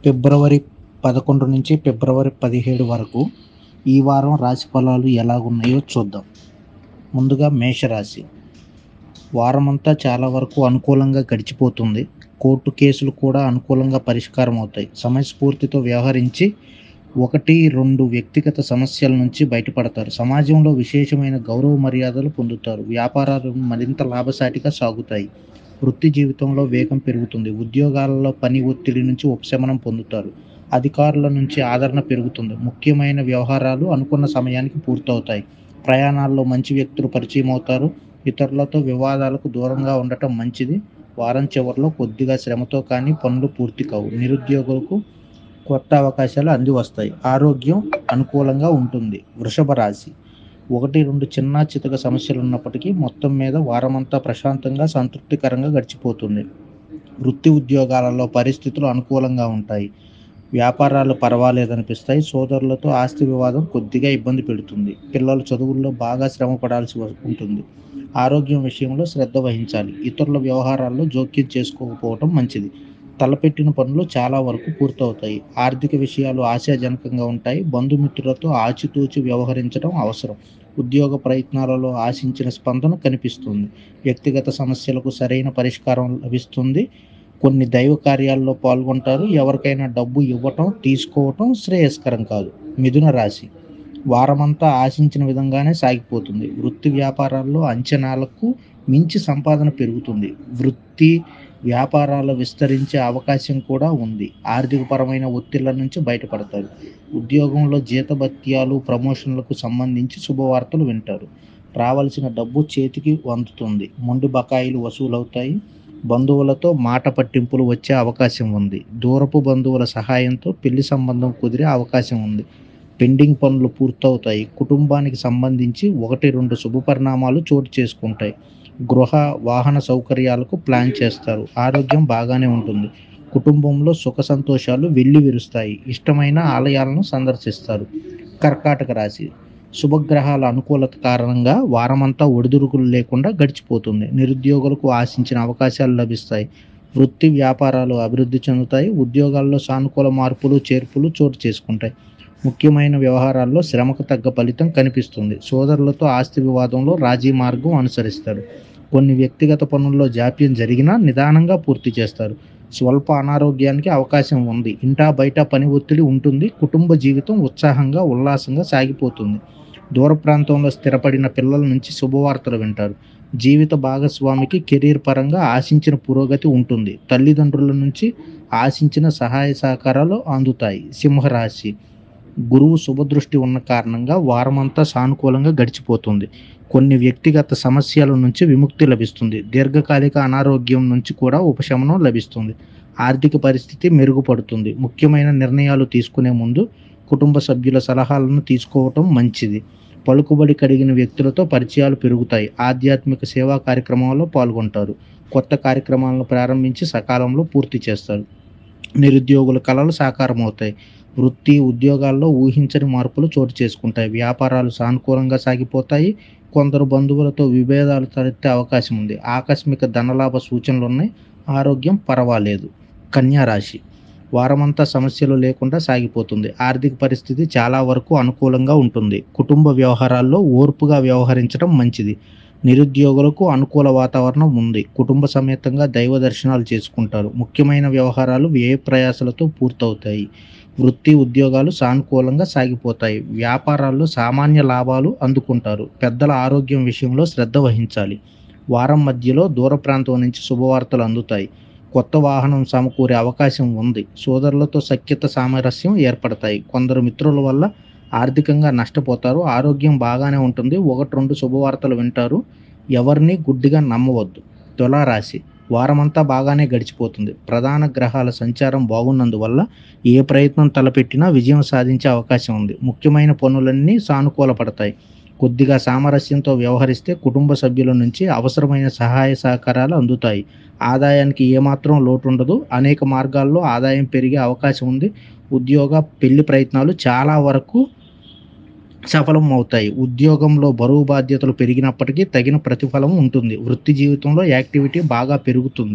ఫిబ్రవరి పదకొండు నుంచి ఫిబ్రవరి పదిహేడు వరకు ఈ వారం రాశి ఫలాలు ఎలాగున్నాయో చూద్దాం ముందుగా మేషరాశి వారమంతా చాలా వరకు అనుకూలంగా గడిచిపోతుంది కోర్టు కేసులు కూడా అనుకూలంగా పరిష్కారం అవుతాయి సమయస్ఫూర్తితో వ్యవహరించి ఒకటి రెండు వ్యక్తిగత సమస్యల నుంచి బయటపడతారు సమాజంలో విశేషమైన గౌరవ మర్యాదలు పొందుతారు వ్యాపారాలు మరింత లాభసాటిగా సాగుతాయి వృత్తి జీవితంలో వేగం పెరుగుతుంది ఉద్యోగాలలో పని ఒత్తిడి నుంచి ఉపశమనం పొందుతారు అధికారుల నుంచి ఆదరణ పెరుగుతుంది ముఖ్యమైన వ్యవహారాలు అనుకున్న సమయానికి పూర్తవుతాయి ప్రయాణాల్లో మంచి వ్యక్తులు పరిచయం అవుతారు ఇతరులతో వివాదాలకు దూరంగా ఉండటం మంచిది వారం చివరిలో కొద్దిగా శ్రమతో కానీ పనులు పూర్తి కావు నిరుద్యోగులకు కొత్త అవకాశాలు అంది వస్తాయి ఆరోగ్యం అనుకూలంగా ఉంటుంది వృషభ రాశి ఒకటి రెండు చిన్న చితక సమస్యలు ఉన్నప్పటికీ మొత్తం మీద వారమంతా ప్రశాంతంగా సంతృప్తికరంగా గడిచిపోతుంది వృత్తి ఉద్యోగాలలో పరిస్థితులు అనుకూలంగా ఉంటాయి వ్యాపారాలు పర్వాలేదనిపిస్తాయి సోదరులతో ఆస్తి వివాదం కొద్దిగా ఇబ్బంది పెడుతుంది పిల్లలు చదువుల్లో బాగా శ్రమ పడాల్సి ఉంటుంది ఆరోగ్యం విషయంలో శ్రద్ధ వహించాలి ఇతరుల వ్యవహారాల్లో జోక్యం చేసుకోకపోవటం మంచిది తలపెట్టిన పనులు చాలా వరకు పూర్తవుతాయి ఆర్థిక విషయాలు ఆశాజనకంగా ఉంటాయి బంధుమిత్రులతో ఆచితూచి వ్యవహరించడం అవసరం ఉద్యోగ ప్రయత్నాలలో ఆశించిన స్పందన కనిపిస్తుంది వ్యక్తిగత సమస్యలకు సరైన పరిష్కారం లభిస్తుంది కొన్ని దైవ కార్యాల్లో పాల్గొంటారు ఎవరికైనా డబ్బు ఇవ్వటం తీసుకోవటం శ్రేయస్కరం కాదు మిథున రాశి వారమంతా ఆశించిన విధంగానే సాగిపోతుంది వృత్తి వ్యాపారాల్లో అంచనాలకు మించి సంపాదన పెరుగుతుంది వృత్తి వ్యాపారాలు విస్తరించే అవకాశం కూడా ఉంది ఆర్థికపరమైన ఒత్తిళ్ల నుంచి బయటపడతారు ఉద్యోగంలో జీతభత్యాలు ప్రమోషన్లకు సంబంధించి శుభవార్తలు వింటారు రావాల్సిన డబ్బు చేతికి అందుతుంది మొండి బకాయిలు వసూలవుతాయి బంధువులతో మాట పట్టింపులు వచ్చే అవకాశం ఉంది దూరపు బంధువుల సహాయంతో పెళ్లి సంబంధం కుదిరే అవకాశం ఉంది పెండింగ్ పనులు పూర్తవుతాయి కుటుంబానికి సంబంధించి ఒకటి రెండు శుభపరిణామాలు చోటు చేసుకుంటాయి గృహ వాహన సౌకర్యాలకు ప్లాన్ చేస్తారు ఆరోగ్యం బాగానే ఉంటుంది కుటుంబంలో సుఖ సంతోషాలు వెళ్ళి విరుస్తాయి ఇష్టమైన ఆలయాలను సందర్శిస్తారు కర్కాటక రాశి శుభగ్రహాల అనుకూలత కారణంగా వారమంతా ఒడిదుడుకులు లేకుండా గడిచిపోతుంది నిరుద్యోగులకు ఆశించిన అవకాశాలు లభిస్తాయి వృత్తి వ్యాపారాలు అభివృద్ధి చెందుతాయి ఉద్యోగాల్లో సానుకూల మార్పులు చేర్పులు చోటు చేసుకుంటాయి ముఖ్యమైన వ్యవహారాల్లో శ్రమకు తగ్గ ఫలితం కనిపిస్తుంది సోదరులతో ఆస్తి వివాదంలో రాజీ మార్గం అనుసరిస్తారు కొన్ని వ్యక్తిగత పనుల్లో జాప్యం జరిగినా నిదానంగా పూర్తి చేస్తారు స్వల్ప అనారోగ్యానికి అవకాశం ఉంది ఇంటా బయట పని ఒత్తిడి ఉంటుంది కుటుంబ జీవితం ఉత్సాహంగా ఉల్లాసంగా సాగిపోతుంది దూర ప్రాంతంలో స్థిరపడిన పిల్లల నుంచి శుభవార్తలు వింటారు జీవిత భాగస్వామికి కెరీర్ పరంగా ఆశించిన పురోగతి ఉంటుంది తల్లిదండ్రుల నుంచి ఆశించిన సహాయ సహకారాలు అందుతాయి సింహరాశి గురువు శుభదృష్టి ఉన్న కారణంగా వారమంతా సానుకూలంగా గడిచిపోతుంది కొన్ని వ్యక్తిగత సమస్యల నుంచి విముక్తి లభిస్తుంది దీర్ఘకాలిక అనారోగ్యం నుంచి కూడా ఉపశమనం లభిస్తుంది ఆర్థిక పరిస్థితి మెరుగుపడుతుంది ముఖ్యమైన నిర్ణయాలు తీసుకునే ముందు కుటుంబ సభ్యుల సలహాలను తీసుకోవటం మంచిది పలుకుబడి కడిగిన వ్యక్తులతో పరిచయాలు పెరుగుతాయి ఆధ్యాత్మిక సేవా కార్యక్రమాల్లో పాల్గొంటారు కొత్త కార్యక్రమాలను ప్రారంభించి సకాలంలో పూర్తి చేస్తారు నిరుద్యోగుల కళలు సాకారం అవుతాయి వృత్తి ఉద్యోగాల్లో ఊహించని మార్పులు చోటు చేసుకుంటాయి వ్యాపారాలు సానుకూలంగా సాగిపోతాయి కొందరు బంధువులతో విభేదాలు తలెత్తే అవకాశం ఉంది ఆకస్మిక ధనలాభ సూచనలు ఉన్నాయి ఆరోగ్యం పర్వాలేదు కన్యా రాశి వారమంతా సమస్యలు లేకుండా సాగిపోతుంది ఆర్థిక పరిస్థితి చాలా వరకు అనుకూలంగా ఉంటుంది కుటుంబ వ్యవహారాల్లో ఓర్పుగా వ్యవహరించడం మంచిది నిరుద్యోగులకు అనుకూల వాతావరణం ఉంది కుటుంబ సమేతంగా దైవ దర్శనాలు చేసుకుంటారు ముఖ్యమైన వ్యవహారాలు వ్యయ ప్రయాసలతో పూర్తవుతాయి వృత్తి ఉద్యోగాలు సానుకూలంగా సాగిపోతాయి వ్యాపారాల్లో సామాన్య లాభాలు అందుకుంటారు పెద్దల ఆరోగ్యం విషయంలో శ్రద్ధ వహించాలి వారం మధ్యలో దూర ప్రాంతం నుంచి శుభవార్తలు అందుతాయి కొత్త వాహనం సమకూరే అవకాశం ఉంది సోదరులతో సఖ్యత సామరస్యం ఏర్పడతాయి కొందరు మిత్రుల వల్ల ఆర్థికంగా నష్టపోతారు ఆరోగ్యం బాగానే ఉంటుంది ఒకటి రెండు శుభవార్తలు వింటారు ఎవరిని గుడ్డిగా నమ్మవద్దు తులారాశి వారమంతా బాగానే గడిచిపోతుంది ప్రధాన గ్రహాల సంచారం బాగున్నందువల్ల ఏ ప్రయత్నం తలపెట్టినా విజయం సాధించే అవకాశం ఉంది ముఖ్యమైన పనులన్నీ సానుకూలపడతాయి కొద్దిగా సామరస్యంతో వ్యవహరిస్తే కుటుంబ సభ్యుల నుంచి అవసరమైన సహాయ సహకారాలు అందుతాయి ఆదాయానికి ఏమాత్రం లోటు ఉండదు అనేక మార్గాల్లో ఆదాయం పెరిగే అవకాశం ఉంది ఉద్యోగ పెళ్లి ప్రయత్నాలు చాలా వరకు సఫలం అవుతాయి ఉద్యోగంలో బరువు బాధ్యతలు పెరిగినప్పటికీ తగిన ప్రతిఫలం ఉంటుంది వృత్తి జీవితంలో యాక్టివిటీ బాగా పెరుగుతుంది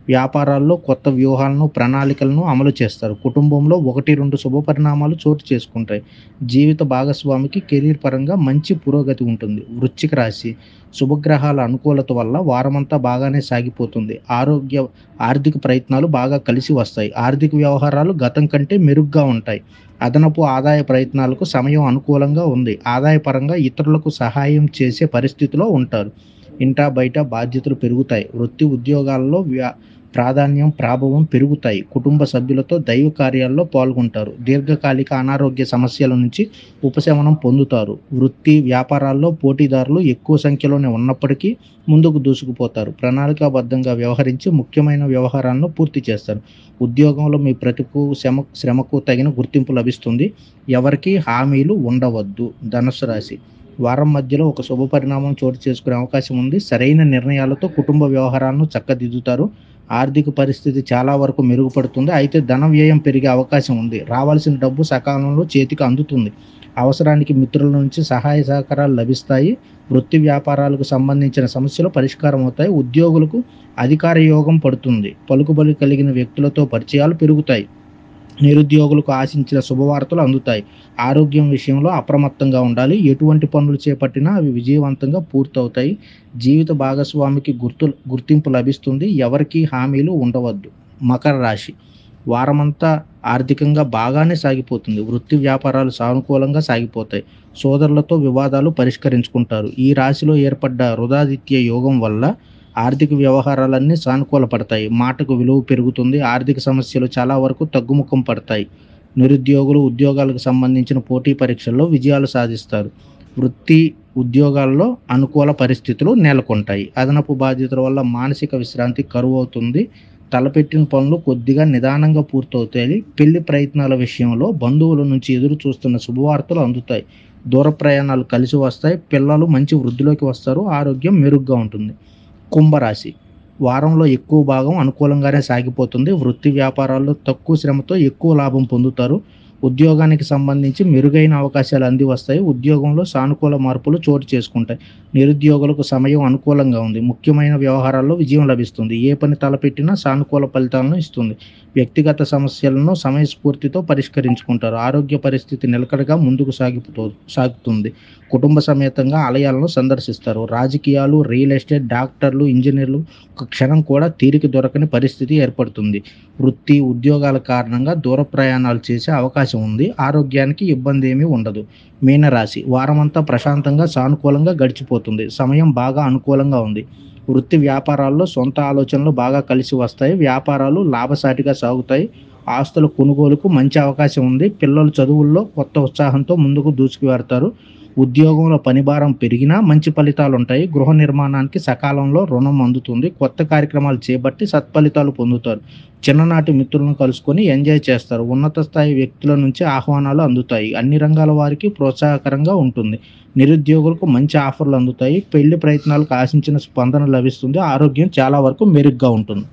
వ్యాపారాల్లో కొత్త వ్యూహాలను ప్రణాళికలను అమలు చేస్తారు కుటుంబంలో ఒకటి రెండు శుభ పరిణామాలు చోటు చేసుకుంటాయి జీవిత భాగస్వామికి కెరీర్ పరంగా మంచి పురోగతి ఉంటుంది వృశ్చిక రాశి శుభగ్రహాల అనుకూలత వల్ల వారమంతా బాగానే సాగిపోతుంది ఆరోగ్య ఆర్థిక ప్రయత్నాలు బాగా కలిసి వస్తాయి ఆర్థిక వ్యవహారాలు గతం కంటే మెరుగ్గా ఉంటాయి అదనపు ఆదాయ ప్రయత్నాలకు సమయం అనుకూలంగా ఉంది ఆదాయపరంగా ఇతరులకు సహాయం చేసే పరిస్థితిలో ఉంటారు ఇంటా బయట బాధ్యతలు పెరుగుతాయి వృత్తి ఉద్యోగాల్లో వ్యా ప్రాధాన్యం ప్రాభవం పెరుగుతాయి కుటుంబ సభ్యులతో దైవ కార్యాల్లో పాల్గొంటారు దీర్ఘకాలిక అనారోగ్య సమస్యల నుంచి ఉపశమనం పొందుతారు వృత్తి వ్యాపారాల్లో పోటీదారులు ఎక్కువ సంఖ్యలోనే ఉన్నప్పటికీ ముందుకు దూసుకుపోతారు ప్రణాళికాబద్ధంగా వ్యవహరించి ముఖ్యమైన వ్యవహారాలను పూర్తి చేస్తారు ఉద్యోగంలో మీ ప్రతికు శ్రమ శ్రమకు తగిన గుర్తింపు లభిస్తుంది ఎవరికి హామీలు ఉండవద్దు ధనుసు రాశి వారం మధ్యలో ఒక శుభ పరిణామం చోటు చేసుకునే అవకాశం ఉంది సరైన నిర్ణయాలతో కుటుంబ వ్యవహారాలను చక్కదిద్దుతారు ఆర్థిక పరిస్థితి చాలా వరకు మెరుగుపడుతుంది అయితే ధన వ్యయం పెరిగే అవకాశం ఉంది రావాల్సిన డబ్బు సకాలంలో చేతికి అందుతుంది అవసరానికి మిత్రుల నుంచి సహాయ సహకారాలు లభిస్తాయి వృత్తి వ్యాపారాలకు సంబంధించిన సమస్యలు పరిష్కారం అవుతాయి ఉద్యోగులకు అధికార యోగం పడుతుంది పలుకుబడి కలిగిన వ్యక్తులతో పరిచయాలు పెరుగుతాయి నిరుద్యోగులకు ఆశించిన శుభవార్తలు అందుతాయి ఆరోగ్యం విషయంలో అప్రమత్తంగా ఉండాలి ఎటువంటి పనులు చేపట్టినా అవి విజయవంతంగా పూర్తవుతాయి జీవిత భాగస్వామికి గుర్తు గుర్తింపు లభిస్తుంది ఎవరికి హామీలు ఉండవద్దు మకర రాశి వారమంతా ఆర్థికంగా బాగానే సాగిపోతుంది వృత్తి వ్యాపారాలు సానుకూలంగా సాగిపోతాయి సోదరులతో వివాదాలు పరిష్కరించుకుంటారు ఈ రాశిలో ఏర్పడ్డ రుదాదిత్య యోగం వల్ల ఆర్థిక వ్యవహారాలన్నీ సానుకూలపడతాయి మాటకు విలువ పెరుగుతుంది ఆర్థిక సమస్యలు చాలా వరకు తగ్గుముఖం పడతాయి నిరుద్యోగులు ఉద్యోగాలకు సంబంధించిన పోటీ పరీక్షల్లో విజయాలు సాధిస్తారు వృత్తి ఉద్యోగాల్లో అనుకూల పరిస్థితులు నెలకొంటాయి అదనపు బాధ్యతల వల్ల మానసిక విశ్రాంతి కరువు అవుతుంది తలపెట్టిన పనులు కొద్దిగా నిదానంగా పూర్తవుతాయి పెళ్లి ప్రయత్నాల విషయంలో బంధువుల నుంచి ఎదురు చూస్తున్న శుభవార్తలు అందుతాయి దూర ప్రయాణాలు కలిసి వస్తాయి పిల్లలు మంచి వృద్ధిలోకి వస్తారు ఆరోగ్యం మెరుగ్గా ఉంటుంది కుంభరాశి వారంలో ఎక్కువ భాగం అనుకూలంగానే సాగిపోతుంది వృత్తి వ్యాపారాల్లో తక్కువ శ్రమతో ఎక్కువ లాభం పొందుతారు ఉద్యోగానికి సంబంధించి మెరుగైన అవకాశాలు అంది వస్తాయి ఉద్యోగంలో సానుకూల మార్పులు చోటు చేసుకుంటాయి నిరుద్యోగులకు సమయం అనుకూలంగా ఉంది ముఖ్యమైన వ్యవహారాల్లో విజయం లభిస్తుంది ఏ పని తలపెట్టినా సానుకూల ఫలితాలను ఇస్తుంది వ్యక్తిగత సమస్యలను సమయస్ఫూర్తితో పరిష్కరించుకుంటారు ఆరోగ్య పరిస్థితి నిలకడగా ముందుకు సాగిపో సాగుతుంది కుటుంబ సమేతంగా ఆలయాలను సందర్శిస్తారు రాజకీయాలు రియల్ ఎస్టేట్ డాక్టర్లు ఇంజనీర్లు ఒక క్షణం కూడా తీరిక దొరకని పరిస్థితి ఏర్పడుతుంది వృత్తి ఉద్యోగాల కారణంగా దూర ప్రయాణాలు చేసే అవకాశం ఉంది ఆరోగ్యానికి ఇబ్బంది ఏమీ ఉండదు మీనరాశి వారమంతా ప్రశాంతంగా సానుకూలంగా గడిచిపోతుంది సమయం బాగా అనుకూలంగా ఉంది వృత్తి వ్యాపారాల్లో సొంత ఆలోచనలు బాగా కలిసి వస్తాయి వ్యాపారాలు లాభసాటిగా సాగుతాయి ఆస్తుల కొనుగోలుకు మంచి అవకాశం ఉంది పిల్లలు చదువుల్లో కొత్త ఉత్సాహంతో ముందుకు దూసుకు వెడతారు ఉద్యోగంలో పనిభారం పెరిగినా మంచి ఫలితాలు ఉంటాయి గృహ నిర్మాణానికి సకాలంలో రుణం అందుతుంది కొత్త కార్యక్రమాలు చేపట్టి సత్ఫలితాలు పొందుతారు చిన్ననాటి మిత్రులను కలుసుకొని ఎంజాయ్ చేస్తారు ఉన్నత స్థాయి వ్యక్తుల నుంచి ఆహ్వానాలు అందుతాయి అన్ని రంగాల వారికి ప్రోత్సాహకరంగా ఉంటుంది నిరుద్యోగులకు మంచి ఆఫర్లు అందుతాయి పెళ్లి ప్రయత్నాలకు ఆశించిన స్పందన లభిస్తుంది ఆరోగ్యం చాలా వరకు మెరుగ్గా ఉంటుంది